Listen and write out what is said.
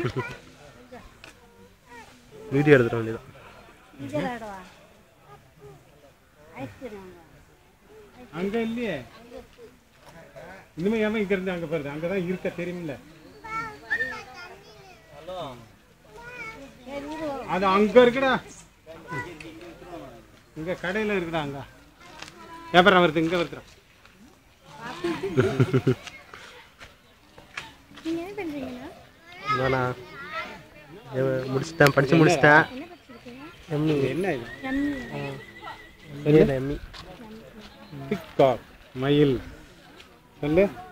video எடுத்துட வேண்டியதான் இது விளையாடவா ஐஸ்கிரீம் அங்க இல்லையே இனிமே ஏன் இங்க இருந்து அங்க போறது அங்கதான் இருக்க தெரியுமில்ல சரி இரு அது அங்க இருக்குடா இங்க கடையில இருக்குடா அங்க வியாபாரம் வருது இங்க வருதுடா நீங்கள் என்ன பண்ணுறீங்கண்ணா நானா எவ- முடிச்சிட்டேன் படிச்சு முடிச்சிட்டேன் என்ன படிச்சிருக்கீங்க எம்மி என்ன இது ரம்மி தெரியல எம்மி பிக்காக் மயில் சொல்லு